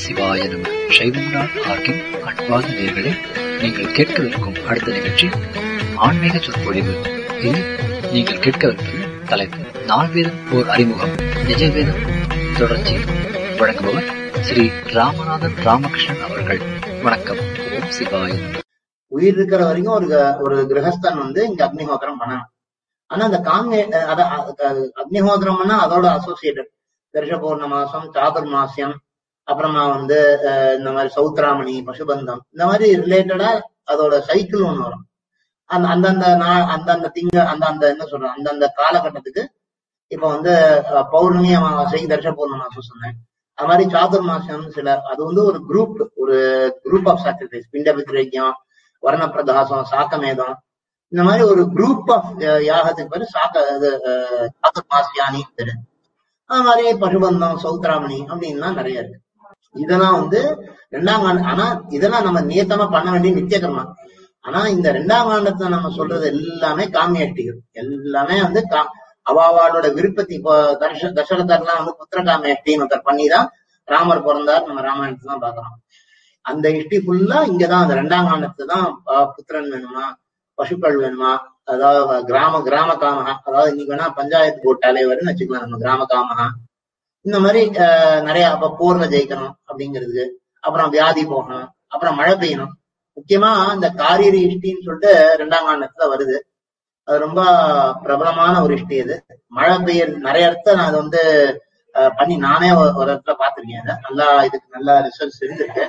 சிவாய நம சைவம்தான் ஆர்கின் அன்பான நேர்களே நீங்கள் கேட்கவிருக்கும் அடுத்த நிகழ்ச்சி ஆன்மீக சொற்பொழிவு இதில் நீங்கள் கேட்கவிருப்பது தலைப்பு நால்வேதம் ஓர் அறிமுகம் நிஜவேதம் தொடர்ச்சி வழங்குபவர் ஸ்ரீ ராமநாதன் ராமகிருஷ்ணன் அவர்கள் வணக்கம் ஓம் சிவாய நம உயிர் இருக்கிற வரைக்கும் ஒரு க- ஒரு கிரகஸ்தன் வந்து இங்க அக்னிஹோத்திரம் பண்ணணும் ஆனா அந்த காமிய அத அ- அ- அக்னிஹோத்திரம்னா அதோட அசோசியேட்டட் தர்ஷ பௌர்ணமாசம் சாதுர்மாசியம் அப்புறமா வந்து அஹ், இந்த மாதிரி சௌத்ராமணி பசுபந்தம் இந்த மாதிரி ரிலேட்டடா அதோட சைக்கிள் ஒண்ணு வரும் அந்த அந்தந்த நா- அந்தந்த திங்க அந்த அந்த என்ன சொல்றேன் அந்தந்த காலகட்டத்துக்கு இப்ப வந்து அஹ், பௌர்ணமி அமாவாசை தர்ஷ பௌர்ணமாசம் சொன்னேன் அது மாதிரி சாதுர்மாசியம் சில அது வந்து ஒரு குரூப் ஒரு குரூப் ஆஃப் சாக்ரிஃபைஸ் பிண்ட விக்ரயம் வர்ணப்பிரதாசம் சாக்கமேதம் இந்த மாதிரி ஒரு குரூப் ஆஃப் யாகத்துக்கு பேரு சாக்க இது அஹ், சாதுர்மாசியானி பேரு அது மாதிரி பசுபந்தம் சௌத்ராமணி அப்படின்லாம் நிறைய இருக்கு இதெல்லாம் வந்து ரெண்டாம் காண்ட ஆனா இதெல்லாம் நம்ம நியத்தமா பண்ண வேண்டிய நித்திய கர்மா ஆனா இந்த ரெண்டாம் காண்டத்துல நம்ம சொல்றது எல்லாமே காமியாட்டிகள் எல்லாமே வந்து கா அவாவாளோட விருப்பத்தி இப்போ தர்ஷ தசரதர்லாம் வந்து புத்திர காமியாட்டின்னு ஒருத்தர் பண்ணிதான் ராமர் பிறந்தார் நம்ம ராமாயணத்துல தான் பாக்குறோம் அந்த இஷ்டி ஃபுல்லா இங்கதான் அந்த ரெண்டாம் காண்டத்துல தான் ஆஹ் புத்திரன் வேணுமா பசுக்கள் வேணுமா அதாவது கிராம கிராம காமகா அதாவது இன்னைக்கு வேணா பஞ்சாயத்து போர்ட் தலைவர்னு வச்சுக்கலாம் நம்ம கிராம காமகா இந்த மாதிரி ஆஹ் நிறைய அப்ப போர்ல ஜெயிக்கணும் அப்படிங்கிறது அப்புறம் வியாதி போகணும் அப்புறம் மழை பெய்யணும் முக்கியமா இந்த காரிரி இஷ்டின்னு சொல்லிட்டு ரெண்டாம் காண்டத்துல வருது அது ரொம்ப பிரபலமான ஒரு இஷ்டி அது மழை பெய்ய நிறைய இடத்துல நான் அது வந்து ஆஹ் பண்ணி நானே ஒரு ஒரு இடத்துல பார்த்திருக்கேன் அதை நல்லா இதுக்கு நல்ல ரிசல்ட்ஸ் இருந்திருக்கு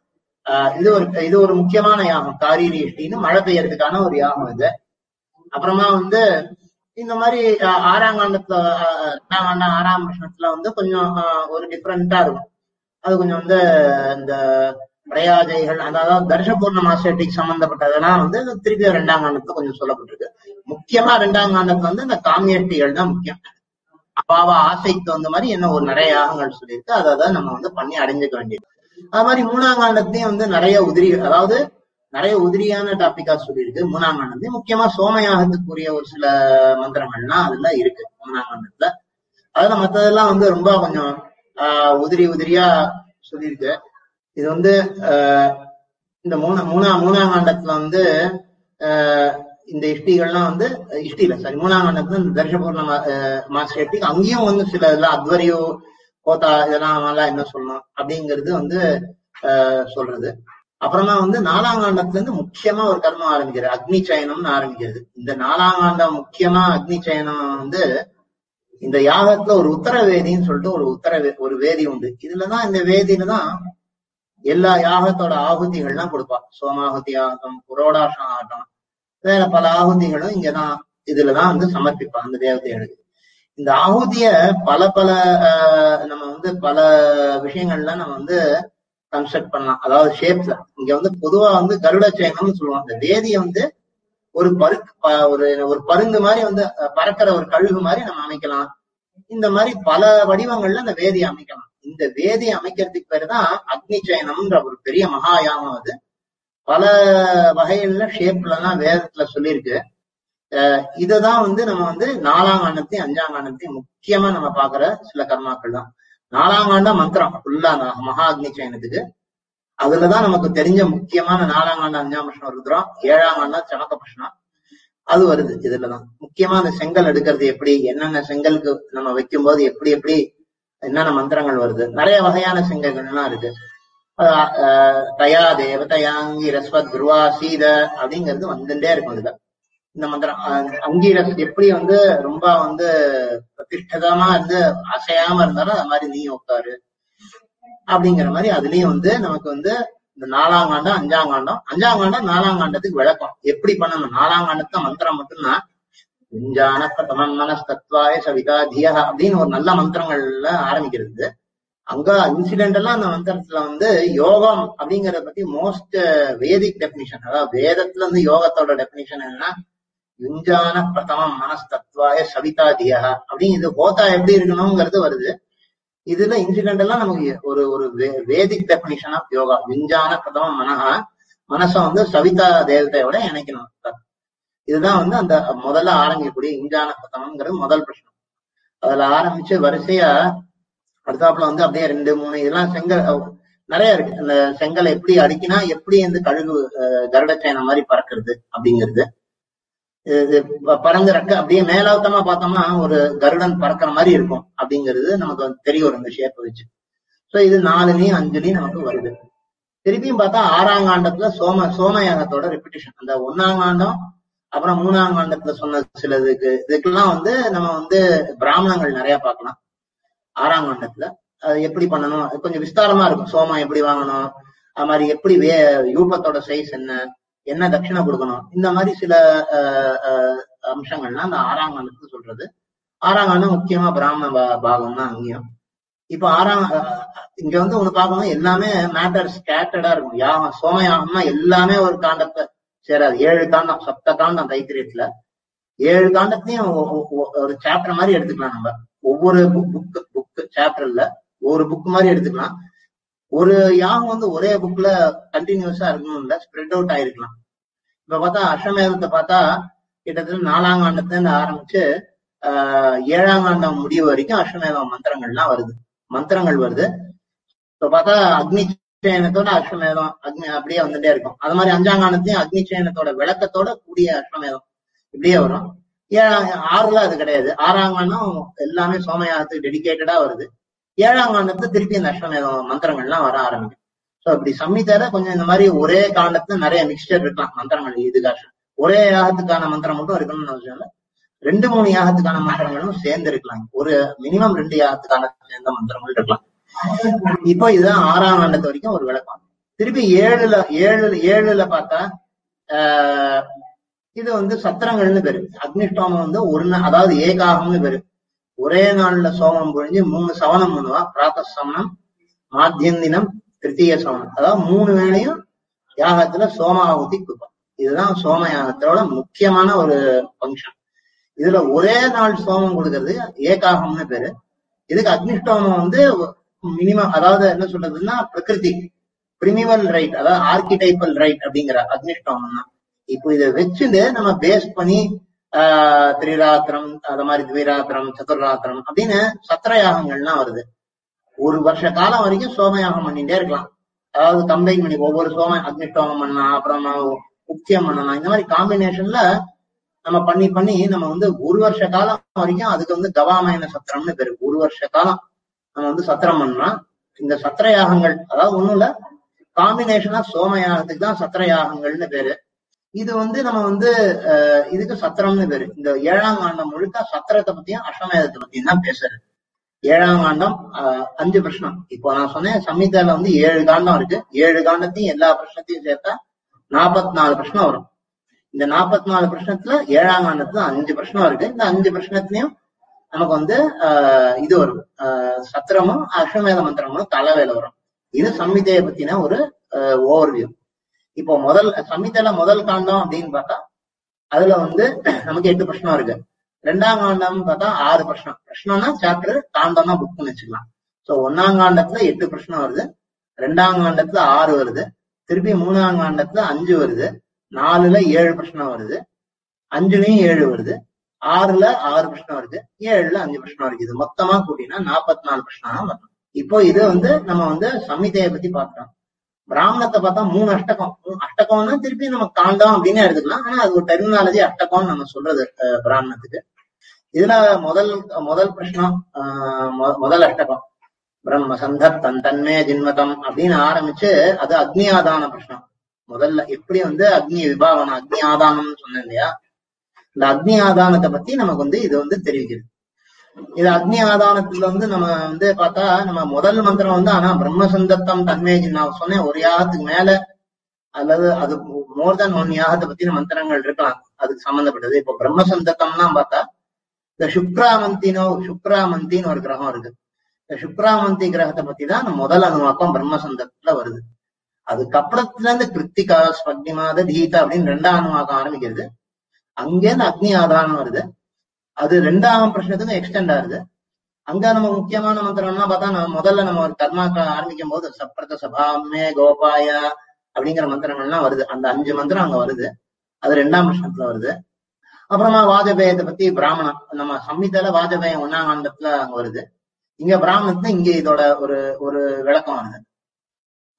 ஆஹ் இது ஒரு இது ஒரு முக்கியமான யாகம் காரிரி இஷ்டின்னு மழை பெய்யறதுக்கான ஒரு யாகம் இது அப்புறமா வந்து இந்த மாதிரி ஆஹ் ஆறாம் காண்டத்துல ஆஹ் ரெண்டாம் காண்டம் ஆறாம் வருஷத்துல வந்து கொஞ்சம் ஆஹ் ஒரு டிஃப்ரெண்டா இருக்கும் அது கொஞ்சம் வந்து இந்த பிரயாஜைகள் அதாவது தர்ஷ பூர்ணமாசட்டிக்கு சம்பந்தப்பட்டதெல்லாம் வந்து திருப்பி ரெண்டாம் காண்டத்துல கொஞ்சம் சொல்லப்பட்டிருக்கு முக்கியமா ரெண்டாம் காண்டத்துல வந்து இந்த காமியட்டிகள் தான் முக்கியம் அப்பாவ ஆசைக்கு தகுந்த மாதிரி என்ன ஒரு நிறைய யாகங்கள் சொல்லியிருக்கு அதை அதை நம்ம வந்து பண்ணி அடைஞ்சுக்க வேண்டியது அது மாதிரி மூணாம் காண்டத்தையும் வந்து நிறைய உதிரி அதாவது நிறைய உதிரியான டாபிக்கா சொல்லியிருக்கு மூணாம் காண்டத்தையும் முக்கியமா சோமயாகத்துக்குரிய ஒரு சில மந்திரங்கள்லாம் அதுல இருக்கு மூணாம் காண்டத்துல அதுல மத்ததெல்லாம் வந்து ரொம்ப கொஞ்சம் ஆஹ் உதிரி உதிரியா சொல்லியிருக்கு இது வந்து ஆஹ் இந்த மூணா மூணா மூணாம் காண்டத்துல வந்து ஆஹ் இந்த இஷ்டிகள்லாம் வந்து இஷ்டி இல்ல சாரி மூணாம் காண்டத்துல இந்த தர்ஷபூர்ண மாஸ்டர் இஷ்டிக்கு அங்கேயும் வந்து சில இதெல்லாம் அத்வரியோ கோத்தா இதெல்லாம் எல்லாம் என்ன சொல்லணும் அப்படிங்கிறது வந்து ஆஹ் சொல்றது அப்புறமா வந்து நாலாம் காண்டத்துல இருந்து முக்கியமா ஒரு கர்மம் ஆரம்பிக்கிறது அக்னி சயனம்னு ஆரம்பிக்கிறது இந்த நாலாம் காண்டம் முக்கியமா அக்னி சயனம் வந்து இந்த யாகத்துல ஒரு உத்தர வேதின்னு சொல்லிட்டு ஒரு உத்தர வே- ஒரு வேதி உண்டு இதுலதான் இந்த வேதியில தான் எல்லா யாகத்தோட ஆகுதிகள்லாம் கொடுப்பா சோமாகுதி ஆகட்டும் புரோடாசம் ஆகட்டும் வேற பல ஆகுதிகளும் இங்கதான் இதுலதான் வந்து சமர்ப்பிப்பா அந்த தேவதைகளுக்கு இந்த ஆகுதிய பல பல ஆஹ், நம்ம வந்து பல விஷயங்கள்ல நம்ம வந்து கன்ஸ்ட்ரக்ட் பண்ணலாம் அதாவது ஷேப்ஸ்ல இங்க வந்து பொதுவா வந்து கருட சேனம்னு சொல்லுவாங்க இந்த வேதியை வந்து ஒரு பரு ப- ஒரு ஒரு பருந்து மாதிரி வந்து அஹ், பறக்கிற ஒரு கழுகு மாதிரி நம்ம அமைக்கலாம் இந்த மாதிரி பல வடிவங்கள்ல அந்த வேதியை அமைக்கலாம் இந்த வேதியை அமைக்கிறதுக்கு பேருதான் அக்னி சயனம்ன்ற ஒரு பெரிய மகாயாகம் அது பல வகைகள்ல ஷேப்ல எல்லாம் வேதத்துல சொல்லியிருக்கு அஹ் இததான் வந்து நம்ம வந்து நாலாம் காண்டத்தையும் அஞ்சாம் காண்டத்தையும் முக்கியமா நம்ம பாக்குற சில கர்மாக்கள் தான் நாலாம் காண்டம் மந்திரம் ஃபுல்லா அந்த மகா அக்னி சயனத்துக்கு அதுலதான் நமக்கு தெரிஞ்ச முக்கியமான நாலாம் காண்டம் அஞ்சாம் வருஷம் ருத்ரம் ஏழாம் காண்டம் சமக்க பிரஷ்னம் அது வருது இதுலதான் முக்கியமா அந்த செங்கல் எடுக்கிறது எப்படி என்னென்ன செங்கலுக்கு நம்ம வைக்கும்போது எப்படி எப்படி என்னென்ன மந்திரங்கள் வருது நிறைய வகையான செங்கல்கள்லாம் இருக்கு அஹ் அஹ் தயா தேவதயாங்கி ரஸ்வத் குருவா சீத அப்படிங்கிறது வந்துட்டே இருக்கும் இதுல இந்த மந்திரம் அஹ் அங்கீரஸ் எப்படி வந்து ரொம்ப வந்து பிரதிஷ்டிதமா இருந்து அசையாம இருந்தாலும் அது மாதிரி நீ உட்காரு அப்படிங்கிற மாதிரி அதுலயும் வந்து நமக்கு வந்து இந்த நாலாம் காண்டம் அஞ்சாம் காண்டம் அஞ்சாம் காண்டம் நாலாம் காண்டத்துக்கு விளக்கம் எப்படி பண்ணணும் நாலாம் காண்டத்துல மந்திரம் மட்டும்தான் விஞ்ஞான பிரதமம் மனஸ்தத்வாய சவிதா தியா அப்படின்னு ஒரு நல்ல மந்திரங்கள்ல ஆரம்பிக்கிறது அங்க இன்சிடென்ட் எல்லாம் அந்த மந்திரத்துல வந்து யோகம் அப்படிங்கறத பத்தி மோஸ்ட் வேதிக் டெபினிஷன் அதாவது வேதத்துல இருந்து யோகத்தோட டெபினிஷன் என்னன்னா யுஞ்சான பிரதமம் மனஸ்தத்வாய சவிதா தியா அப்படிங்கிறது ஹோதா எப்படி இருக்கணுங்கிறது வருது இதுல இன்சிடென்ட் எல்லாம் நமக்கு ஒரு ஒரு வே- வேதிக் டெபினிஷன் ஆஃப் யோகா விஞ்ஞான பிரதமம் மனஹா மனசை வந்து சவிதா தேவதையோட இணைக்கணும் இதுதான் வந்து அந்த முதல்ல ஆரம்பிக்கக்கூடிய இஞ்சான பிரதமம்ங்கிறது முதல் பிரச்சனை அதுல ஆரம்பிச்சு வரிசையா அடுத்தாப்புல வந்து அப்படியே ரெண்டு மூணு இதெல்லாம் செங்கல் நிறைய இருக்கு அந்த செங்கலை எப்படி அடிக்கினா எப்படி இந்த கழுகு அஹ், கருடச்சேனை மாதிரி பறக்கிறது அப்படிங்கிறது இது ப- பறந்து ரெக்க அப்படியே மேலோட்டமா பார்த்தோம்னா ஒரு கருடன் பறக்கிற மாதிரி இருக்கும் அப்படிங்கிறது நமக்கு வந்து தெரிய வரும் இந்த ஷேப்பை வச்சு சோ இது நாலுலயும் அஞ்சுலயும் நமக்கு வருது திருப்பியும் பார்த்தா ஆறாம் காண்டத்துல சோம சோமயாகத்தோட ரெப்பிட்டிஷன் அந்த ஒன்னாம் காண்டம் அப்புறம் மூணாம் காண்டத்துல சொன்ன சில இதுக்கு இதுக்கெல்லாம் வந்து நம்ம வந்து பிராமணங்கள் நிறைய பார்க்கலாம் ஆறாம் காண்டத்துல அது எப்படி பண்ணணும் அது கொஞ்சம் விஸ்தாரமா இருக்கும் சோமம் எப்படி வாங்கணும் அது மாதிரி எப்படி வே யூபத்தோட சைஸ் என்ன என்ன தட்சிணை கொடுக்கணும் இந்த மாதிரி சில அஹ், அஹ், அம்சங்கள்லாம் அந்த ஆறாம் காண்டத்துல சொல்றது ஆறாம் காண்டம் முக்கியமா பிராமண பா- பாகம் தான் அங்கேயும் இப்ப ஆறாம் அஹ், இங்க வந்து ஒண்ணு பார்க்கணும் எல்லாமே மேட்டர் ஸ்கேட்டடா இருக்கும் யாகம் சோம யாகம்னா எல்லாமே ஒரு காண்டத்தை சேராது ஏழு காண்டம் சப்த காண்டம் தைத்திரியத்துல ஏழு காண்டத்தையும் ஒ- ஒ- ஒ- ஒரு சாப்டர் மாதிரி எடுத்துக்கலாம் நம்ம ஒவ்வொரு புக் புக் சாப்டர்ல ஒரு புக் மாதிரி எடுத்துக்கலாம் ஒரு யாகம் வந்து ஒரே புக்ல கண்டினியூஸா இருக்கணும் இல்ல ஸ்ப்ரெட் அவுட் ஆயிருக்கலாம் இப்ப பார்த்தா அஸ்வமேதத்தை பார்த்தா கிட்டத்தட்ட நாலாம் காண்டத்துல இருந்து ஆரம்பிச்சு ஆஹ் ஏழாம் காண்டம் முடிவு வரைக்கும் அஸ்வமேதம் மந்திரங்கள்லாம் வருது மந்திரங்கள் வருது இப்ப பார்த்தா அக்னி சேனத்தோட அஸ்வமேதம் அக்னி அப்படியே வந்துட்டே இருக்கும் அது மாதிரி அஞ்சாம் காண்டத்தையும் அக்னி சேனத்தோட விளக்கத்தோட கூடிய அஸ்வமேதம் இப்படியே வரும் ஏழாம் ஆறுல அது கிடையாது ஆறாம் காண்டம் எல்லாமே சோமயாகத்துக்கு டெடிகேட்டடா வருது ஏழாம் காண்டத்துல திருப்பி அந்த அஸ்வமேதம் மந்திரங்கள்லாம் வர ஆரம்பிக்கும் சோ இப்படி சம்மிதார கொஞ்சம் இந்த மாதிரி ஒரே காண்டத்துல நிறைய மிக்சர் இருக்கலாம் மந்திரங்கள் இதுக்காக ஒரே யாகத்துக்கான மந்திரம் மட்டும் இருக்கணும்னு அவசியம் இல்லை ரெண்டு மூணு யாகத்துக்கான மந்திரங்களும் சேர்ந்து இருக்கலாம் ஒரு மினிமம் ரெண்டு யாகத்துக்கான சேர்ந்த மந்திரங்கள் இருக்கலாம் இப்போ இதுதான் ஆறாம் காண்டத்து வரைக்கும் ஒரு விளக்கம் திருப்பி ஏழுல ஏழு ஏழுல பார்த்தா ஆஹ் இது வந்து சத்திரங்கள்னு பேரு அக்னிஷ்டோமம் வந்து ஒரு நா- அதாவது ஏகாகம்னு பேரு ஒரே நாள்ல சோமம் பொழிஞ்சு மூணு சவனம் பண்ணுவா பிராத்த சவனம் மாத்தியந்தினம் திருத்தீய சவனம் அதாவது மூணு வேளையும் யாகத்துல சோமாவதி கொடுப்பான் இதுதான் சோம யாகத்தோட முக்கியமான ஒரு ஃபங்க்ஷன் இதுல ஒரே நாள் சோமம் கொடுக்கறது ஏகாகம்னு பேரு இதுக்கு அக்னிஷ்டோமம் வந்து மினிமம் அதாவது என்ன சொல்றதுன்னா பிரகிருதி பிரிமிவல் ரைட் அதாவது ஆர்கிடைப்பல் ரைட் அப்படிங்கிற அக்னிஷ்டோமம் தான் இப்போ இதை வச்சுட்டு நம்ம பேஸ் பண்ணி ஆஹ் திரிராத்திரம் அது மாதிரி திவிராத்திரம் சதுர்ராத்திரம் அப்படின்னு சத்திர யாகங்கள்லாம் வருது ஒரு வருஷ காலம் வரைக்கும் சோமயாகம் பண்ணிட்டே இருக்கலாம் அதாவது கம்பைன் பண்ணி ஒவ்வொரு சோம அக்னிஷ்டோமம் பண்ணலாம் அப்புறமா முக்கியம் பண்ணலாம் இந்த மாதிரி காம்பினேஷன்ல நம்ம பண்ணி பண்ணி நம்ம வந்து ஒரு வருஷ காலம் வரைக்கும் அதுக்கு வந்து கவாமயன சத்திரம்னு பேரு ஒரு வருஷ காலம் நம்ம வந்து சத்திரம் பண்ணலாம் இந்த சத்திர யாகங்கள் அதாவது ஒண்ணும் இல்ல காம்பினேஷனா சோம யாகத்துக்கு தான் சத்திர யாகங்கள்னு பேரு இது வந்து நம்ம வந்து அஹ், இதுக்கு சத்திரம்னு பேரு இந்த ஏழாம் காண்டம் முழுக்க சத்திரத்தை பத்தியும் அஸ்வமேதத்தை பத்தியும் தான் பேசுறது ஏழாம் காண்டம் அஹ், அஞ்சு பிரஷ்னம் இப்போ நான் சொன்னேன் சம்மிதால வந்து ஏழு காண்டம் இருக்கு ஏழு காண்டத்தையும் எல்லா பிரஷ்னத்தையும் சேர்த்தா நாற்பத்தி நாலு பிரஷ்னம் வரும் இந்த நாற்பத்தி நாலு பிரஷ்னத்துல ஏழாம் காண்டத்துல அஞ்சு பிரஷ்னம் இருக்கு இந்த அஞ்சு பிரஷ்னத்திலையும் நமக்கு வந்து ஆஹ் இது வரும் ஆஹ் சத்திரமும் அஸ்வமேத மந்திரமும் தலைவேல வரும் இது சம்மிதையை பத்தின ஒரு ஓவர்வியூ இப்போ முதல் சம்மிதையில முதல் காண்டம் அப்படின்னு பார்த்தா அதுல வந்து நமக்கு எட்டு பிரச்சனை இருக்கு ரெண்டாம் காண்டம் பார்த்தா ஆறு பிரச்சனை பிரச்சனைனா சாப்டர் காண்டம்னா புக்னு வச்சுக்கலாம் சோ ஒன்னாம் காண்டத்துல எட்டு பிரச்சனை வருது ரெண்டாம் காண்டத்துல ஆறு வருது திருப்பி மூணாம் காண்டத்துல அஞ்சு வருது நாலுல ஏழு பிரச்சனை வருது அஞ்சுலயும் ஏழு வருது ஆறுல ஆறு பிரச்சனை வருது ஏழுல அஞ்சு பிரச்சனை வருது இது மொத்தமா கூட்டினா நாற்பத்தி நாலு பிரச்சனை தான் வரும் இப்போ இது வந்து நம்ம வந்து சம்மிதையை பத்தி பார்க்கிறோம் பிராமணத்தை பார்த்தா மூணு அஷ்டகம் மூணு அஷ்டகம்னா திருப்பி நம்ம காண்டம் அப்படின்னு எடுத்துக்கலாம் ஆனா அது ஒரு டெர்மினாலஜி அஷ்டகம்னு நம்ம சொல்றது அஹ், பிராமணத்துக்கு இதுல முதல் முதல் பிரச்சனம் ஆஹ், மொ- முதல் அஷ்டகம் பிரம்ம சந்தத் தன் தன்மே ஜின்மதம் அப்படின்னு ஆரம்பிச்சு அது அக்னி ஆதான பிரச்சனம் முதல்ல எப்படி வந்து அக்னி விபாவனம் அக்னி ஆதானம்னு சொன்னேன் இல்லையா இந்த அக்னி ஆதானத்தை பத்தி நமக்கு வந்து இது வந்து தெரிவிக்குது இது அக்னி ஆதானத்துல வந்து நம்ம வந்து பார்த்தா நம்ம முதல் மந்திரம் வந்து ஆனா பிரம்ம சந்தத்தம் தன்மேஜி நான் சொன்னேன் ஒரு யாகத்துக்கு மேல அல்லது அது மோர் தென் ஒன் யாகத்தை பத்தின மந்திரங்கள் இருக்கலாம் அதுக்கு சம்பந்தப்பட்டது இப்போ பிரம்ம சந்தத்தம்னா பார்த்தா இந்த சுக்ராமந்தினோ சுக்ராமந்தின்னு ஒரு கிரகம் இருக்கு இந்த சுக்ராமந்தி கிரகத்தை பத்தி தான் அந்த முதல் அனுவாக்கம் பிரம்ம சந்தத்துல வருது அதுக்கப்புறத்துல இருந்து கிருத்திகா ஸ்வக்னிமாத தீதா அப்படின்னு ரெண்டாம் அனுவாக்கம் ஆரம்பிக்கிறது அங்கேருந்து அக்னி ஆதானம் வருது அது ரெண்டாம் பிரச்சனத்துக்கு எக்ஸ்டெண்ட் ஆகுது அங்க நம்ம முக்கியமான மந்திரம்லாம் பார்த்தா நம்ம முதல்ல நம்ம ஒரு கர்மாக்க ஆரம்பிக்கும் போது சப்ரத சபாமே கோபாய அப்படிங்கிற மந்திரங்கள்லாம் வருது அந்த அஞ்சு மந்திரம் அங்க வருது அது ரெண்டாம் பிரச்சனத்துல வருது அப்புறமா வாஜபேயத்தை பத்தி பிராமணம் நம்ம சம்மிதால வாஜபேயம் ஒன்னாம் காண்டத்துல அங்க வருது இங்க பிராமணத்துல இங்க இதோட ஒரு ஒரு விளக்கம் வருது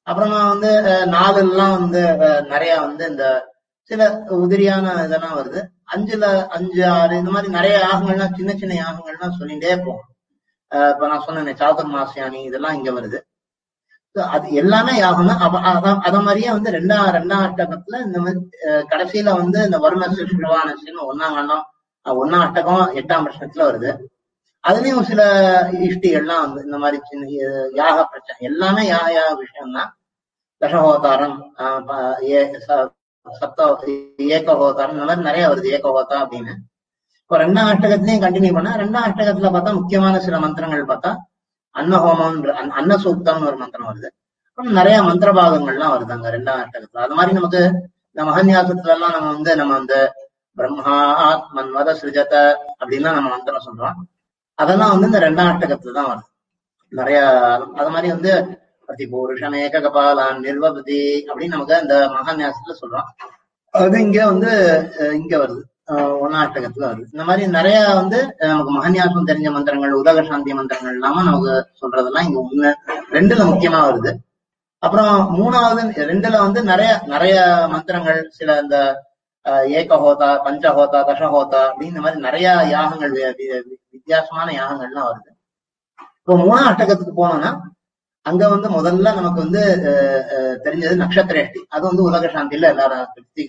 அப்புறமா வந்து அஹ், நாலுலாம் வந்து அஹ், நிறைய வந்து இந்த சில உதிரியான இதெல்லாம் வருது அஞ்சுல அஞ்சு ஆறு இந்த மாதிரி நிறைய யாகங்கள்லாம் சின்ன சின்ன யாகங்கள்லாம் சொல்லிட்டே போகும் அஹ், இப்ப நான் சொன்னேன் சாதுர் மாசியானி இதெல்லாம் இங்க வருது So, அது எல்லாமே யாகம் தான் அப்ப அத- அத மாதிரியே வந்து ரெண்டாம் ரெண்டாம் அட்டகத்துல இந்த மாதிரி அஹ், கடைசியில வந்து இந்த வருணசு சிவானசுன்னு ஒன்னாம் கண்டம் அஹ், ஒண்ணாம் அட்டகம் எட்டாம் வருஷத்துல வருது அதுலயும் சில இஷ்டிகள்லாம் வந்து இந்த மாதிரி சின்ன அஹ், யாக பிரச்சனை எல்லாமே யாக யாக விஷயம்தான் தசஹோதாரம் ஆஹ் ப- ஏ- ச- சப்த ஏகஹோதாரம் இந்த மாதிரி நிறைய வருது ஏகஹோதா அப்படின்னு இப்போ ரெண்டாம் அஷ்டகத்திலையும் கண்டினியூ பண்ணா ரெண்டாம் அஷ்டகத்துல பார்த்தா முக்கியமான சில மந்திரங்கள் பார்த்தா அன்னஹோமம் அன்ன சூக்தம்னு ஒரு மந்திரம் வருது அப்புறம் நிறைய மந்திர பாகங்கள்லாம் வருது அங்க ரெண்டாம் அஷ்டகத்துல அது மாதிரி நமக்கு இந்த மகன்யாசத்துல எல்லாம் நம்ம வந்து நம்ம வந்து பிரம்மா ஆத்மன்வத சிருஜத அப்படின்லாம் நம்ம மந்திரம் சொல்றோம் அதெல்லாம் வந்து இந்த ரெண்டாம் அஷ்டகத்துல தான் வருது நிறைய அது மாதிரி வந்து பிரதிபூருஷம் ஏக கபாலான் நிர்வபதி அப்படின்னு நமக்கு அந்த மகான்யாசத்துல சொல்றோம் அது இங்க வந்து அஹ், இங்க வருது அஹ், ஒன்னாட்டகத்துல வருது இந்த மாதிரி நிறைய வந்து அஹ், நமக்கு மகன்யாசம் தெரிஞ்ச மந்திரங்கள் உதக சாந்தி மந்திரங்கள் இல்லாம நமக்கு சொல்றதெல்லாம் இங்க ஒண்ணு ரெண்டுல முக்கியமா வருது அப்புறம் மூணாவது ரெண்டுல வந்து நிறைய நிறைய மந்திரங்கள் சில இந்த அஹ், ஏகஹோதா பஞ்சஹோதா தசஹோதா அப்படின்னு இந்த மாதிரி நிறைய யாகங்கள் வி- வி- வித்தியாசமான யாகங்கள்லாம் வருது இப்போ மூணாம் அட்டகத்துக்கு போனோம்னா அங்க வந்து முதல்ல நமக்கு வந்து அஹ், அஹ், தெரிஞ்சது நட்சத்திரேஷ்டி அது வந்து உலக சாந்தியில எல்லாரும் கிருத்தி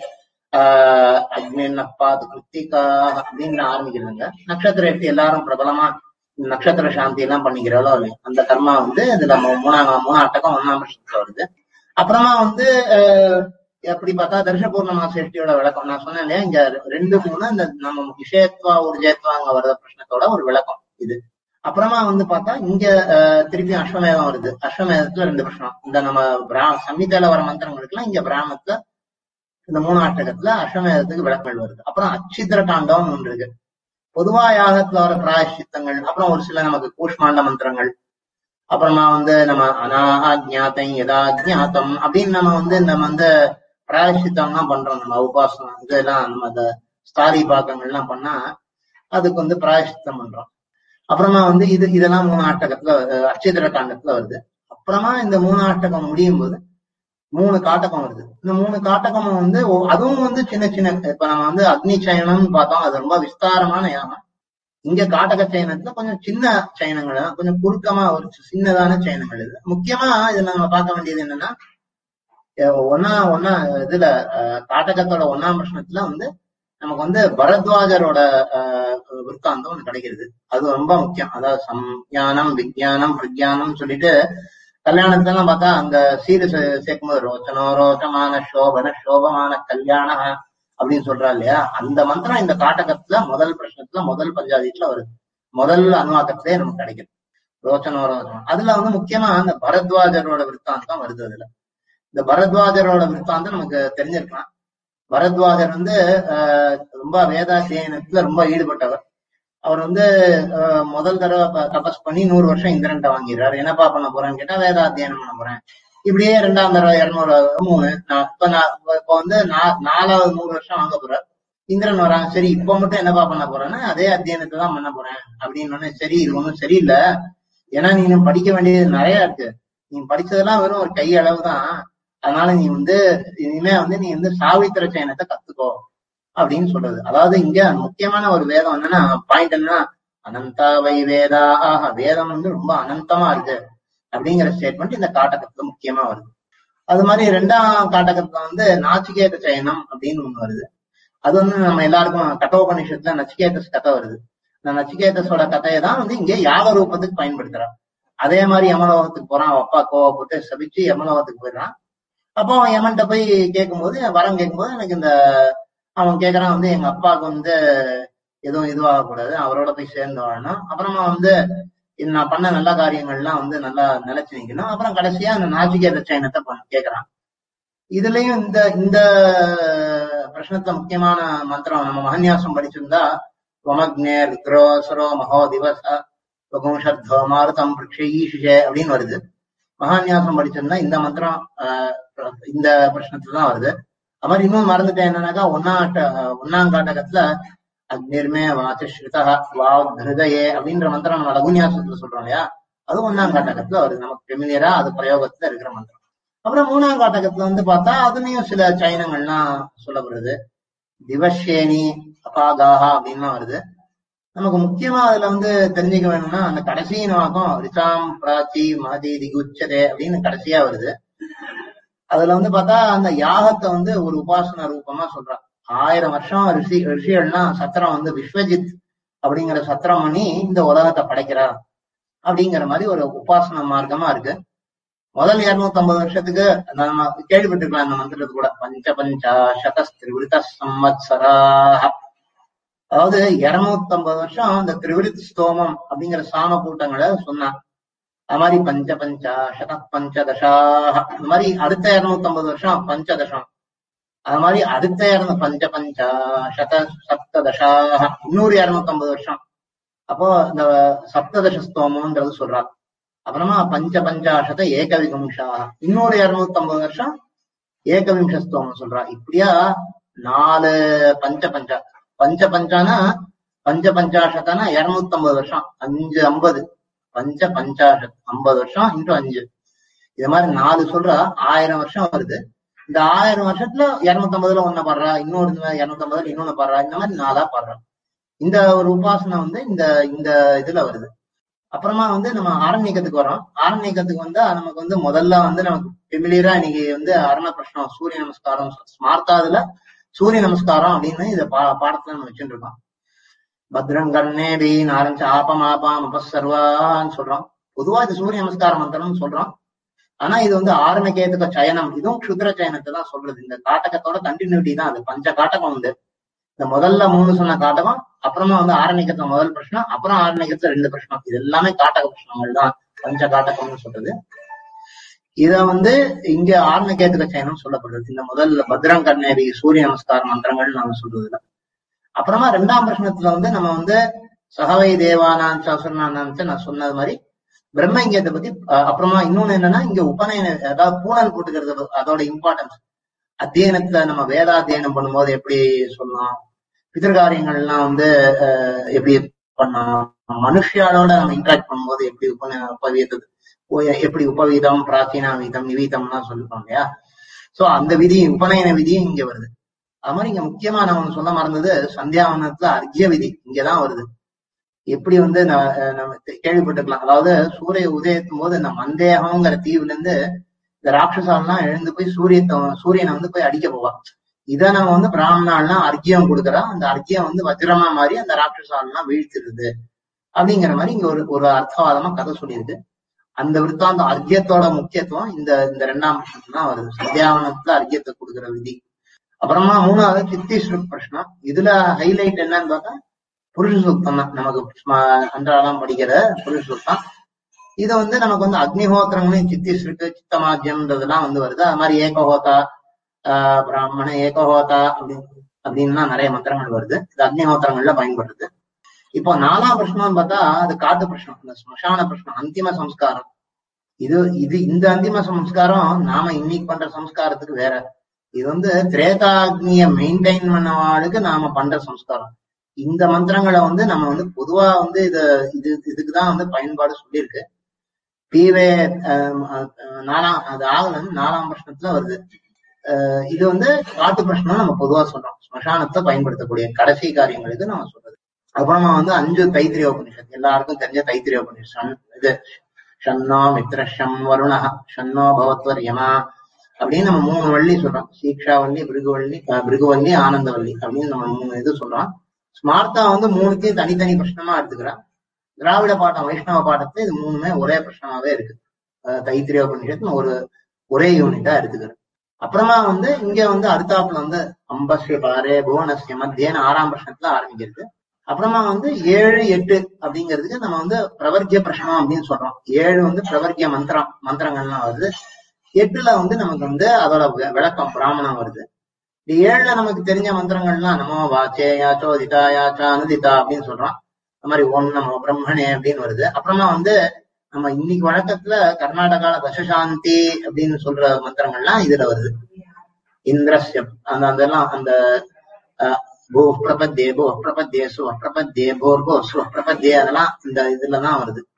ஆஹ் அக்னின்னப்பாது கிருத்திகா அப்படின்னு ஆரம்பிக்கிறாங்க நட்சத்திரேஷ்டி எல்லாரும் பிரபலமா நட்சத்திர சாந்தி எல்லாம் பண்ணிக்கிறாளோ இல்லையோ அந்த கர்மா வந்து இதுல மூ- மூணாம் மூணாம் அட்டகம் ஒன்னாம் வருஷத்துல வருது அப்புறமா வந்து அஹ், எப்படி பார்த்தா தர்ஷ பூர்ணமா சேஷ்டியோட விளக்கம் நான் சொன்னேன் இல்லையா இங்க ரெண்டு மூணு இந்த நம்ம விஷயத்வா உர்ஜயத்வா அங்க வர்ற பிரச்சனத்தோட ஒரு விளக்கம் இது அப்புறமா வந்து பார்த்தா இங்க அஹ், திருப்பி அஸ்வமேதம் வருது அஸ்வமேதத்துல ரெண்டு பிரச்சனம் இந்த நம்ம பிரா சம்ஹிதையில வர மந்திரங்களுக்குலாம் இங்க பிராமத்துல இந்த மூணு அஷ்டகத்துல அஸ்வமேதத்துக்கு விளக்கங்கள் வருது அப்புறம் அச்சித்திர காண்டம்னு ஒன்று இருக்கு பொதுவா யாகத்துல வர பிராயஷ்சித்தங்கள் அப்புறம் ஒரு சில நமக்கு கூஷ்மாண்ட மந்திரங்கள் அப்புறமா வந்து நம்ம அனாஹா ஜாத்தம் யதா ஜாத்தம் அப்படின்னு நம்ம வந்து நம்ம வந்து பிராயஷ்சித்தம்லாம் பண்றோம் நம்ம உபாசனம் இதெல்லாம் நம்ம அந்த ஸ்தாரி பாக்கங்கள்லாம் பண்ணா அதுக்கு வந்து பிராயஷ்சித்தம் பண்றோம் அப்புறமா வந்து இது இதெல்லாம் மூணு ஆட்டகத்துல அஹ், அட்சயத்திர காண்டத்துல வருது அப்புறமா இந்த மூணு ஆட்டகம் முடியும் போது மூணு காட்டகம் வருது இந்த மூணு காட்டகமும் வந்து ஒ- அதுவும் வந்து சின்ன சின்ன இப்ப நம்ம வந்து அக்னி சயனம்னு பார்த்தோம் அது ரொம்ப விஸ்தாரமான யாகம் இங்க காட்டக சயனத்துல கொஞ்சம் சின்ன சயனங்கள் தான் கொஞ்சம் குறுக்கமா ஒரு சின்னதான சயனங்கள் இது முக்கியமா இதுல நம்ம பார்க்க வேண்டியது என்னன்னா அஹ் ஒன்னா ஒன்னா இதுல அஹ், காட்டகத்தோட ஒன்னாம் பிரச்சனத்துல வந்து நமக்கு வந்து பரத்வாஜரோட அஹ், விற்த்தாந்தம் ஒண்ணு கிடைக்கிறது அது ரொம்ப முக்கியம் அதாவது சம்ஞானம் விஜயானம் பிரஜானம் சொல்லிட்டு கல்யாணத்துல எல்லாம் பார்த்தா அங்க சீரு சே- சேர்க்கும்போது ரோச்சனோ ரோச்சமான சோபன சோபமான கல்யாண அப்படின்னு சொல்றா இல்லையா அந்த மந்திரம் இந்த காட்டகத்துல முதல் பிரச்சனத்துல முதல் பஞ்சாதித்துல வருது முதல் அனுவாக்கத்திலே நமக்கு கிடைக்குது ரோச்சனோ ரோச்சனம் அதுல வந்து முக்கியமா அந்த பரத்வாஜரோட விற்த்தாந்தம் வருது அதுல இந்த பரத்வாஜரோட விற்த்தாந்தம் நமக்கு தெரிஞ்சிருக்கலாம் பரத்வாஜர் வந்து ஆஹ், ரொம்ப வேதாத்தியனத்துல ரொம்ப ஈடுபட்டவர் அவர் வந்து ஆஹ், முதல் தடவை ப- தபஸ் பண்ணி நூறு வருஷம் இந்திரன்ட்ட வாங்கிடுறாரு என்னப்பா பண்ண போறேன்னு கேட்டா வேதாத்தியனம் பண்ண போறேன் இப்படியே ரெண்டாம் தடவை இருநூறு மூணு நான் இப்ப நான் இப்ப இப்ப வந்து நா- நாலாவது நூறு வருஷம் வாங்க போறார் இந்திரன் வரான் சரி இப்ப மட்டும் என்னப்பா பண்ண போறேன்னா அதே அத்தியனத்தை தான் பண்ண போறேன் அப்படின்னு உடனே சரி இது ஒண்ணும் சரியில்லை ஏன்னா நீ இன்னும் படிக்க வேண்டியது நிறைய இருக்கு நீ படிச்சதெல்லாம் வெறும் ஒரு கை அளவு தான் அதனால நீ வந்து இனிமே வந்து நீ வந்து சாவித்திர சயனத்தை கத்துக்கோ அப்படின்னு சொல்றது அதாவது இங்க முக்கியமான ஒரு வேதம் என்னன்னா பாயிண்ட் என்னன்னா அனந்தா வை வேதா ஆஹா வேதம் வந்து ரொம்ப அனந்தமா இருக்கு அப்படிங்கிற ஸ்டேட்மெண்ட் இந்த காட்டகத்துல முக்கியமா வருது அது மாதிரி ரெண்டாம் காட்டகத்துல வந்து நாச்சிகேத சயனம் அப்படின்னு ஒண்ணு வருது அது வந்து நம்ம எல்லாருக்கும் கட்டோபனிஷத்துல நச்சிகேதஸ் கதை வருது இந்த நச்சிகேதஸோட கதையை தான் வந்து இங்க யாக ரூபத்துக்கு பயன்படுத்துறான் அதே மாதிரி யமலோகத்துக்கு போறான் அவன் அப்பா கோவப்பட்டு சபிச்சு யமலோகத்துக்கு போயிடுறான் அப்போ அவன் யமன்கிட்ட போய் கேட்கும்போது வரம் கேட்கும்போது எனக்கு இந்த அவன் கேக்குறான் வந்து எங்க அப்பாவுக்கு வந்து எதுவும் இதுவாக கூடாது அவரோட போய் சேர்ந்து வாழணும் அப்புறமா வந்து இது நான் பண்ண நல்ல காரியங்கள்லாம் வந்து நல்லா நிலைச்சு நிக்கணும் அப்புறம் கடைசியா அந்த நாச்சிகேத சயனத்தை பண்ண கேக்குறான் இதுலயும் இந்த இந்த பிரச்சனத்துல முக்கியமான மந்திரம் நம்ம மகன்யாசம் படிச்சிருந்தா துவமக்னே ருத்ரோசரோ மகோ திவச வகும்ஷர்தோ மாருதம் பிருக்ஷீஷே அப்படின்னு வருது மகான்யாசம் படிச்சிருந்தா இந்த மந்திரம் ஆஹ், இந்த பிரச்சனத்துல தான் வருது அது மாதிரி இன்னும் மறந்துட்டேன் என்னன்னாக்கா ஒன்னாட்ட ஒன்னாம் காட்டகத்துல அக்னிர்மே வாச்சஸ்ருதா வாவ் ஹிருதயே அப்படின்ற மந்திரம் நம்ம லகுன்யாசத்துல சொல்றோம் இல்லையா அது ஒன்னாம் காட்டகத்துல வருது நமக்கு ஃபெமிலியரா அது பிரயோகத்துல இருக்கிற மந்திரம் அப்புறம் மூணாம் காட்டகத்துல வந்து பார்த்தா அதுலயும் சில சயனங்கள்லாம் சொல்லப்படுது திவஷேனி அபாகாஹா அப்படின்லாம் வருது நமக்கு முக்கியமா அதுல வந்து தெரிஞ்சுக்க வேணும்னா அந்த கடைசி நோக்கம் ரிசாம் பிராச்சி மதி திகுச்சதே அப்படின்னு கடைசியா வருது அதுல வந்து பார்த்தா அந்த யாகத்தை வந்து ஒரு உபாசன ரூபமா சொல்றான் ஆயிரம் வருஷம் ரிஷி ரிஷிகள்லாம் சத்திரம் வந்து விஸ்வஜித் அப்படிங்கிற சத்திரம் பண்ணி இந்த உலகத்தை படைக்கிறார் அப்படிங்கிற மாதிரி ஒரு உபாசன மார்க்கமா இருக்கு முதல் இருநூத்தி ஐம்பது வருஷத்துக்கு நம்ம கேள்விப்பட்டிருக்கலாம் இந்த மந்திரத்து கூட பஞ்ச பஞ்சா சதஸ்திரிவிருத்த சம்வத்சரா அதாவது இருநூத்தி ஐம்பது வருஷம் இந்த திரிவிருத் ஸ்தோமம் அப்படிங்கிற சாம கூட்டங்களை சொன்னான் அது மாதிரி பஞ்ச பஞ்சா சத பஞ்சதசா இந்த மாதிரி அடுத்த இருநூத்தி ஐம்பது வருஷம் பஞ்சதசம் அது மாதிரி அடுத்த இருநூ பஞ்ச பஞ்சா சத சப்ததசா இன்னொரு இருநூத்தி ஐம்பது வருஷம் அப்போ இந்த சப்ததச ஸ்தோமம்ன்றது சொல்றார் அப்புறமா பஞ்ச பஞ்சாசத ஏகவிகம்சா இன்னொரு இருநூத்தி ஐம்பது வருஷம் ஏகவிம்ச ஸ்தோமம் சொல்றா இப்படியா நாலு பஞ்ச பஞ்சா பஞ்ச பஞ்சானா பஞ்ச பஞ்சாசத்தானா இருநூத்தி ஐம்பது வருஷம் அஞ்சு ஐம்பது பஞ்ச பஞ்சாசத் ஐம்பது வருஷம் இன்ட்டு அஞ்சு இது மாதிரி நாலு சொல்றா ஆயிரம் வருஷம் வருது இந்த ஆயிரம் வருஷத்துல இருநூத்தி ஐம்பதுல ஒண்ணு பாடுறா இன்னொரு இருநூத்தி ஐம்பதுல இன்னொன்னு பாடுறா இந்த மாதிரி நாலா பாடுறா இந்த ஒரு உபாசனை வந்து இந்த இந்த இதுல வருது அப்புறமா வந்து நம்ம ஆரண்யக்கத்துக்கு வரோம் ஆரண்யக்கத்துக்கு வந்து நமக்கு வந்து முதல்ல வந்து நமக்கு ஃபெமிலியரா இன்னைக்கு வந்து அரண பிரஷ்னம் சூரிய நமஸ்காரம் ஸ்மார்த்தாதுல சூரிய நமஸ்காரம் அப்படின்னு இத பா பாடத்துல நம்ம வச்சுட்டு இருக்கோம் பத்ரம் கர்ணேபின்னு ஆரம்பிச்சு ஆபம் ஆபாம் அபசர்வான்னு சொல்றோம் பொதுவா இது சூரிய நமஸ்கார மந்திரம்னு சொல்றோம் ஆனா இது வந்து ஆரணிகேதுக சயனம் இதுவும் க்ஷுத்ர சயனத்தை தான் சொல்றது இந்த காட்டகத்தோட கண்டினியூட்டி தான் அது பஞ்ச காட்டகம் வந்து இந்த முதல்ல மூணு சொன்ன காட்டகம் அப்புறமா வந்து ஆரணிகத்துல முதல் பிரச்சனை அப்புறம் ஆரணிகத்துல ரெண்டு பிரச்சனை இது எல்லாமே காட்டக பிரச்சனங்கள் தான் பஞ்ச காட்டகம்னு சொல்றது இத வந்து இங்க ஆரணிகேதுக சயனம் சொல்லப்படுது இந்த முதல் பத்ரம் கர்ணேரி சூரிய நமஸ்கார மந்திரங்கள் நாம சொல்றதுல அப்புறமா ரெண்டாம் பிரச்சனத்துல வந்து நம்ம வந்து சகவை தேவானான் சசுரனான் நான் சொன்னது மாதிரி பிரம்மங்கியத்தை பத்தி அஹ், அப்புறமா இன்னொன்னு என்னன்னா இங்க உபநயன அதாவது பூனல் போட்டுக்கிறது அதோட இம்பார்ட்டன்ஸ் அத்தியனத்துல நம்ம வேதாத்தியனம் பண்ணும்போது எப்படி சொல்லணும் பிதர்காரியங்கள்லாம் வந்து அஹ், எப்படி பண்ணோம் மனுஷியாலோட நம்ம இன்டராக்ட் பண்ணும்போது எப்படி உப உபவீதம் எப்படி உபவீதம் பிராச்சீனா வீதம் நிவீதம்லாம் சொல்லிருக்கோம் இல்லையா சோ அந்த விதி உபநயன விதியும் இங்க வருது அது மாதிரி இங்க முக்கியமா நான் ஒண்ணு சொல்ல மறந்தது சந்தியாவனத்துல அர்க்கிய விதி இங்கதான் வருது எப்படி வந்து நான் அஹ் நம்ம தெ- கேள்விப்பட்டிருக்கலாம் அதாவது சூரிய உதயத்தும் போது இந்த மந்தேகம்ங்கிற தீவுல இருந்து இந்த ராட்சசாலாம் எழுந்து போய் சூரியத்தை சூரியனை வந்து போய் அடிக்க போவா இதை நம்ம வந்து பிராமணாலாம் அர்க்கியம் கொடுக்குறா அந்த அர்க்கியம் வந்து வஜ்ரமா மாதிரி அந்த ராட்சசாலாம் வீழ்த்திடுது அப்படிங்கிற மாதிரி இங்க ஒரு ஒரு அர்த்தவாதமா கதை சொல்லியிருக்கு அந்த விருத்தாந்த அர்க்கியத்தோட முக்கியத்துவம் இந்த இந்த ரெண்டாம் வருஷத்துல தான் வருது சந்தியாவனத்துல அர்க்கியத்தை கொடுக்குற விதி அப்புறமா மூணாவது சித்தீஸ்வரர் பிரஷ்னம் இதுல ஹைலைட் என்னன்னு பார்த்தா புருஷ சுத்தம் தான் நமக்கு ஸ்ம- அன்றாடம் படிக்கிற புருஷ சுத்தம் இது வந்து நமக்கு வந்து அக்னிஹோத்திரங்களையும் சித்திஸ்ருக்கு சித்தமாத்தியம்ன்றதெல்லாம் வந்து வருது அது மாதிரி ஏகஹோதா ஆஹ் பிராமண ஏகஹோதா அப்படின்னு அப்படின்லாம் நிறைய மந்திரங்கள் வருது இது அக்னிஹோத்திரங்கள்ல பயன்படுது இப்போ நாலாம் பிரச்சனம் பார்த்தா அது காட்டு பிரச்சனம் இந்த ஸ்மசான பிரச்சனம் அந்திம சம்ஸ்காரம் இது இது இந்த அந்திம சம்ஸ்காரம் நாம இன்னைக்கு பண்ற சம்ஸ்காரத்துக்கு வேற இது வந்து திரேதாக்னிய மெயின்டைன் பண்ணவாளுக்கு நாம பண்ற சம்ஸ்காரம் இந்த மந்திரங்களை வந்து நம்ம வந்து பொதுவா வந்து இது இது இதுக்குதான் வந்து பயன்பாடு சொல்லியிருக்கு பீவே ஆஹ் ஆஹ் நாலாம் அது ஆகலன் நாலாம் பிரச்சனத்துல வருது ஆஹ் இது வந்து காட்டு பிரச்சனம் நம்ம பொதுவா சொல்றோம் ஸ்மசானத்தை பயன்படுத்தக்கூடிய கடைசி காரியங்களுக்கு நம்ம சொல்றது அப்புறமா வந்து அஞ்சு தைத்திரிய உபனிஷத் எல்லாருக்கும் தெரிஞ்ச தைத்திரிய உபனிஷத் சன் இது ஷன்னோ மித்ரஷம் வருணஹ ஷன்னோ பவத்வர் யமா அப்படின்னு நம்ம மூணு வள்ளி சொல்றோம் சீக்ஷாவல்லி பிருகுவள்ளி அஹ் பிருகுவல்லி ஆனந்தவல்லி அப்படின்னு நம்ம மூணு இது சொல்றோம் ஸ்மார்த்தா வந்து மூணுத்தையும் தனித்தனி பிரச்சனமா எடுத்துக்கிறான் திராவிட பாட்டம் வைஷ்ணவ பாட்டத்துல இது மூணுமே ஒரே பிரச்சனமாவே இருக்கு அஹ் தைத்திரிய உபனிஷத்து ஒரு ஒரே யூனிட்டா எடுத்துக்கிறேன் அப்புறமா வந்து இங்க வந்து அடுத்தாப்புல வந்து அம்பஸ்ய பாரே புவனஸ்ய மத்தியன்னு ஆறாம் பிரச்சனத்துல ஆரம்பிக்கிறது அப்புறமா வந்து ஏழு எட்டு அப்படிங்கிறதுக்கு நம்ம வந்து பிரவர்க்கிய பிரஷ்னம் அப்படின்னு சொல்றோம் ஏழு வந்து பிரவர்க்கிய மந்திரம் மந்திரங்கள்லாம் வருது எட்டுல வந்து நமக்கு வந்து அதோட வி- விளக்கம் பிராமணம் வருது இந்த ஏழுல நமக்கு தெரிஞ்ச மந்திரங்கள்லாம் நமோ வாச்சே யாச்சோ திதா யாச்சா அனுதிதா அப்படின்னு சொல்றோம் அந்த மாதிரி ஓம் நமோ பிரம்மணே அப்படின்னு வருது அப்புறமா வந்து நம்ம இன்னைக்கு வழக்கத்துல கர்நாடகால தசசாந்தி அப்படின்னு சொல்ற மந்திரங்கள்லாம் இதுல வருது இந்திரஸ்ய அந்த அதெல்லாம் அந்த அஹ், பூ பிரபத்யே பூ பிரபத்யே சு பிரபத்யே போர்கோ சு பிரபத்யே அதெல்லாம் இந்த இதுலதான் வருது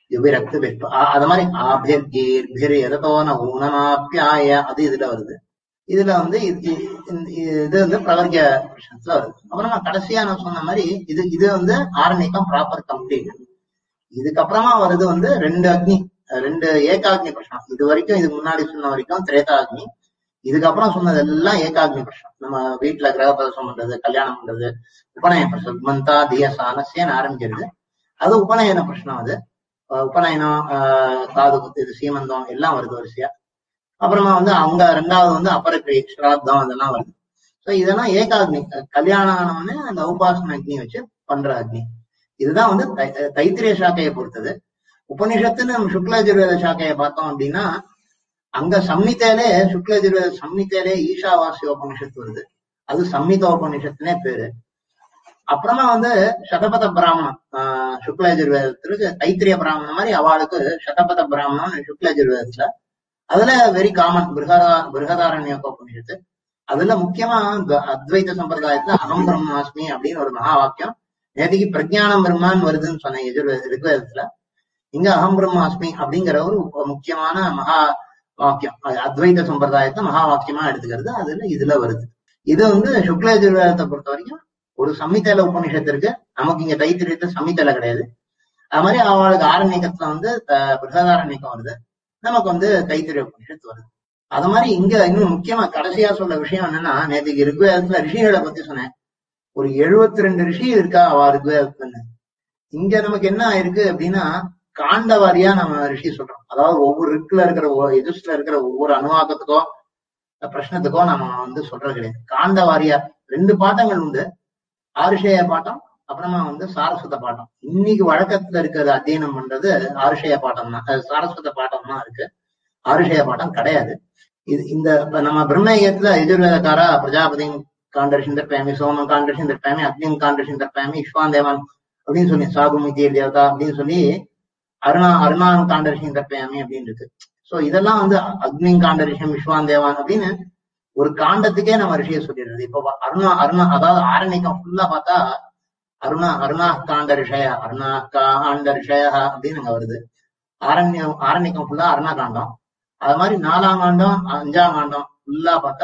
யுபிரக்து வெப்ப அது மாதிரி ஆபிர் கீர் பிர் எதத்தோன ஊனமாப்பியாய அது இதுல வருது இதுல வந்து இது இது- இது வந்து பிரவர்க்க பிரச்சனத்துல வருது அப்புறமா கடைசியா நான் சொன்ன மாதிரி இது இது வந்து ஆரணிக்கம் ப்ராப்பர் கம்ப்ளீட் இதுக்கப்புறமா வருது வந்து ரெண்டு அக்னி அஹ் ரெண்டு ஏகாக்னி பிரச்சனம் இது வரைக்கும் இதுக்கு முன்னாடி சொன்ன வரைக்கும் திரேதாக்னி இதுக்கப்புறம் சொன்னது எல்லாம் ஏகாக்னி பிரச்சனம் நம்ம வீட்டுல கிரகப்பிரவேசம் பண்றது கல்யாணம் பண்றது உபநயன பிரச்சனம் மந்தா தியசானசியன்னு ஆரம்பிக்கிறது அது உபநயன பிரச்சனம் அது அஹ் உபநயனம் ஆஹ் காது குத்து இது சீமந்தம் எல்லாம் வருது வரிசையா அப்புறமா வந்து அவங்க ரெண்டாவது வந்து அபரக்கிரி ஸ்ராத்தம் இதெல்லாம் வருது சோ இதெல்லாம் ஏகாக்னி அஹ் கல்யாணம் ஆனவொடனே அந்த உபாசன அக்னி வச்சு பண்ற அக்னி இதுதான் வந்து தை- அஹ் தைத்திரிய சாக்கையை பொறுத்தது உபனிஷத்துன்னு நம்ம சுக்லஜுர்வேத சாக்கையை பார்த்தோம் அப்படின்னா அங்க சம்மித்தேலே சுக்லஜுர்வேத சம்மித்தேலே ஈஷாவாசிய உபனிஷத்து வருது அது சம்மித உபனிஷத்துனே பேரு அப்புறமா வந்து சதபத பிராமணம் ஆஹ் சுக்லஜுர்வேதத்திற்கு தைத்திரிய பிராமணம் மாதிரி அவளுக்கு சதபத பிராமணம் சுக்லஜுர்வேதத்துல அதுல வெரி காமன் பிருகதா பிருகதாரண்ய உபனிஷத்து அதுல முக்கியமா இந்த அத்வைத சம்பிரதாயத்துல அகம் பிரம்மாஸ்மி அப்படின்னு ஒரு மகா வாக்கியம் நேற்றுக்கு பிரஜானம் பிரம்மான்னு வருதுன்னு சொன்னேன் எஜுர்வேத ரிக்வேதத்துல இங்க அகம் பிரம்மாஸ்மி அப்படிங்கிற ஒரு உப்ப- முக்கியமான மகா வாக்கியம் அது அத்வைத சம்பிரதாயத்தை மகா வாக்கியமா எடுத்துக்கிறது அதுல இதுல வருது இது வந்து சுக்ல யஜுர்வேதத்தை பொறுத்த வரைக்கும் ஒரு சம்மித்தல உபநிஷத்திற்கு நமக்கு இங்க தைத்திரியத்துல சம்மித்தல கிடையாது அது மாதிரி அவளுக்கு ஆரண்யக்கத்துல வந்து த- பிருகதாரண்யக்கம் வருது நமக்கு வந்து தைத்திரிய உபநிஷத்து வருது அது மாதிரி இங்க இன்னும் முக்கியமா கடைசியா சொல்ல விஷயம் என்னன்னா நேற்றுக்கு ரிக்வேதத்துல ரிஷிகளை பத்தி சொன்னேன் ஒரு 72 ரெண்டு ரிஷி இருக்கா அவ ரிக்வேதத்துன்னு இங்க நமக்கு என்ன ஆயிருக்கு அப்படின்னா காண்ட வாரியா நம்ம ரிஷி சொல்றோம் அதாவது ஒவ்வொரு ரிக்ல இருக்கிற ஒ- எதிர்ஸ்ல இருக்கிற ஒவ்வொரு அணுவாக்கத்துக்கோ பிரச்சனத்துக்கோ நம்ம வந்து சொல்றது கிடையாது காண்ட வாரியா ரெண்டு பாட்டங்கள் உண்டு ஆருஷேய பாட்டம் அப்புறமா வந்து சாரஸ்வத பாட்டம் இன்னைக்கு வழக்கத்துல இருக்கிறது அத்தியனம் பண்றது ஆருஷேய பாட்டம் தான் அஹ் சாரஸ்வத பாட்டம் தான் இருக்கு ஆருஷேய பாட்டம் கிடையாது இது இந்த இப்ப நம்ம பிரம்மயத்துல எதிர்வேதக்காரா பிரஜாபதி காண்டர்ஷன் தர்ப்பாமி சோமம் காண்டர்ஷன் தர்ப்பாமி அக்னிம் காண்டர்ஷன் தர்ப்பாமி இஷ்வான் தேவான் அப்படின்னு சொல்லி சாகுமித்திய தேவதா அப்படின்னு சொல்லி அருணா அருணான் காண்டரிஷம் தர்ப்பயாமி அப்படின்னு இருக்கு சோ இதெல்லாம் வந்து அக்னி காண்டரிஷம் விஸ்வான் தேவான் அப்படின்னு ஒரு காண்டத்துக்கே நம்ம ரிஷியை சொல்லிடுறது இப்போ அருணா அருணா அதாவது ஆரணிக்கம் ஃபுல்லா பார்த்தா அருணா அருணா காண்ட ரிஷய அருணா காண்ட ரிஷய அப்படின்னு அங்க வருது ஆரண்யம் ஆரண்யக்கம் ஃபுல்லா அருணா காண்டம் அது மாதிரி நாலாம் காண்டம் அஞ்சாம் காண்டம் ஃபுல்லா பார்த்தா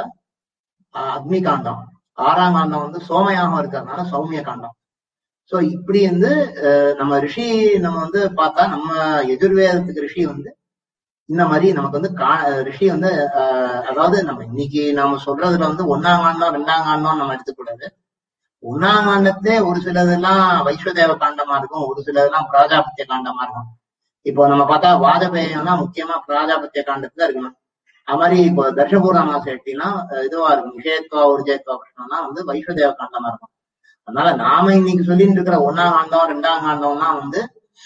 ஆஹ் அக்னி காண்டம் ஆறாம் காண்டம் வந்து சோமயாகம் இருக்கிறதுனால சௌமிய காண்டம் சோ இப்படி வந்து அஹ், நம்ம ரிஷி நம்ம வந்து பார்த்தா நம்ம எதிர்வேதத்துக்கு ரிஷி வந்து இந்த மாதிரி நமக்கு வந்து கா ரிஷி வந்து ஆஹ், அதாவது நம்ம இன்னைக்கு நாம சொல்றதுல வந்து ஒன்னாம் காண்டம் ரெண்டாம் காண்டம் நம்ம எடுத்துக்கூடாது ஒன்னாம் காண்டத்தே ஒரு சிலதெல்லாம் வைஸ்வதேவ காண்டமா இருக்கும் ஒரு சிலதெல்லாம் பிராஜாபத்திய காண்டமா இருக்கும் இப்போ நம்ம பார்த்தா வாஜபேயம்னா முக்கியமா பிராஜாபத்திய காண்டத்துல இருக்கணும் அது மாதிரி இப்போ தர்ஷபூர்ணமாசம் எடுத்தீங்கன்னா அஹ், இதுவா இருக்கும் விஷயத்துவா உருஜயத்துவா பிரச்சனைலாம் வந்து வைஸ்வதேவ காண்டமா இருக்கும் அதனால நாம இன்னைக்கு சொல்லிட்டு இருக்கிற ஒன்னாம் காண்டம் ரெண்டாம் காண்டம்லாம் வந்து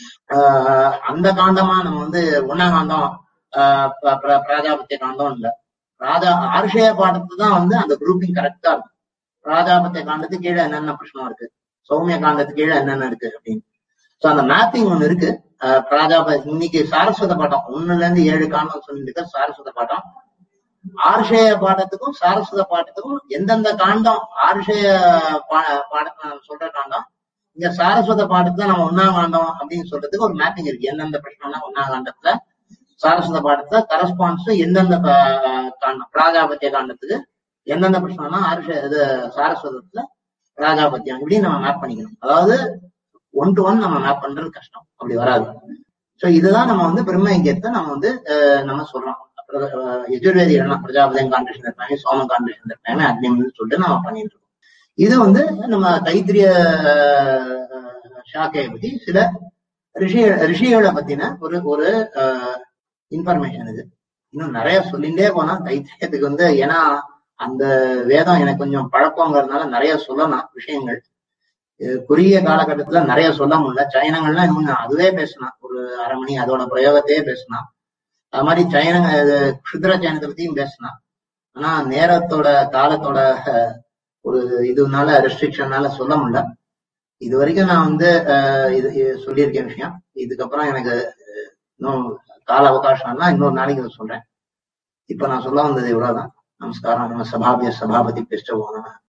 ஆஹ் அந்த காண்டமா நம்ம வந்து ஒன்னாம் காண்டம் ஆஹ் பிர- பிர- பிராஜாபத்திய காண்டம் இல்ல ராஜா ஆர்ஷய பாடத்து தான் வந்து அந்த குரூப்பிங் கரெக்டா இருக்கும் பிராஜாபத்திய காண்டத்துக்கு கீழே என்னென்ன பிரச்சனை இருக்கு சௌமிய காண்டத்துக்கு கீழே என்னென்ன இருக்கு அப்படின்னு சோ அந்த மேப்பிங் ஒண்ணு இருக்கு ஆஹ் பிராஜாப இன்னைக்கு சாரஸ்வத பாட்டம் ஒண்ணுல இருந்து ஏழு காண்டம் சொல்லிட்டு இருக்க சாரஸ்வத பாட்டம் ஆர்ஷய பாடத்துக்கும் சாரஸ்வத பாடத்துக்கும் எந்தெந்த காண்டம் ஆர்ஷய பா பாடத்தை நம்ம சொல்ற காண்டம் இங்க சாரஸ்வத பாடத்துல நம்ம ஒன்னாம் காண்டம் அப்படின்னு சொல்றதுக்கு ஒரு மேப்பிங் இருக்கு எந்தெந்த பிரச்சனைனா ஒன்னாம் காண்டத்துல சாரஸ்வத பாடத்துல கரஸ்பான்ஸ் எந்தெந்த கா- காண்டம் பிராஜாபத்திய காண்டத்துக்கு எந்தெந்த பிரச்சனைனா ஆர்ஷ இது சாரஸ்வதத்துல பிராஜாபத்தியம் இப்படி நம்ம மேப் பண்ணிக்கணும் அதாவது ஒன் டு ஒன் நம்ம மேப் பண்றது கஷ்டம் அப்படி வராது சோ இதுதான் நம்ம வந்து பிரம்ம இங்கியத்தை நம்ம வந்து அஹ், நம்ம சொல்றோம் அப்புறம், அஹ், யஜுர்வேதி எல்லாம் பிரஜாபதியம் காண்டேஷன் இருப்பாங்க சோமம் காண்டேஷன் இருப்பாங்க அக்னின்னு சொல்லிட்டு நம்ம பண்ணிட்டு இருக்கோம் இது வந்து நம்ம தைத்திரிய அஹ், சாக்கையை பத்தி சில ரிஷி ரிஷிகளை பத்தின ஒரு ஒரு இன்ஃபர்மேஷன் இது இன்னும் நிறைய சொல்லிட்டே போனா தைத்திரியத்துக்கு வந்து ஏன்னா அந்த வேதம் எனக்கு கொஞ்சம் பழக்கங்கிறதுனால நிறைய சொல்லலாம் விஷயங்கள் அஹ் குறுகிய காலகட்டத்துல நிறைய சொல்ல முடியல சைனங்கள்லாம் இன்னும் அதுவே பேசலாம் ஒரு அரை மணி அதோட பிரயோகத்தையே பேசலாம் அது மாதிரி சைனங்க இது க்ஷுத்ர சைனத்தை பத்தியும் பேசலாம் ஆனா நேரத்தோட காலத்தோட அஹ், ஒரு இதுனால ரெஸ்ட்ரிக்ஷன்னால சொல்ல முடியல இது வரைக்கும் நான் வந்து அஹ், இது இது சொல்லியிருக்கேன் விஷயம் இதுக்கப்புறம் எனக்கு அஹ், இன்னும் கால அவகாசம்னா இன்னொரு நாளைக்கு இதை சொல்றேன் இப்ப நான் சொல்ல வந்தது இவ்வளவுதான் நமஸ்காரம் நம்ம சபாபிய சபாபதி பிஷ்ட போனவன்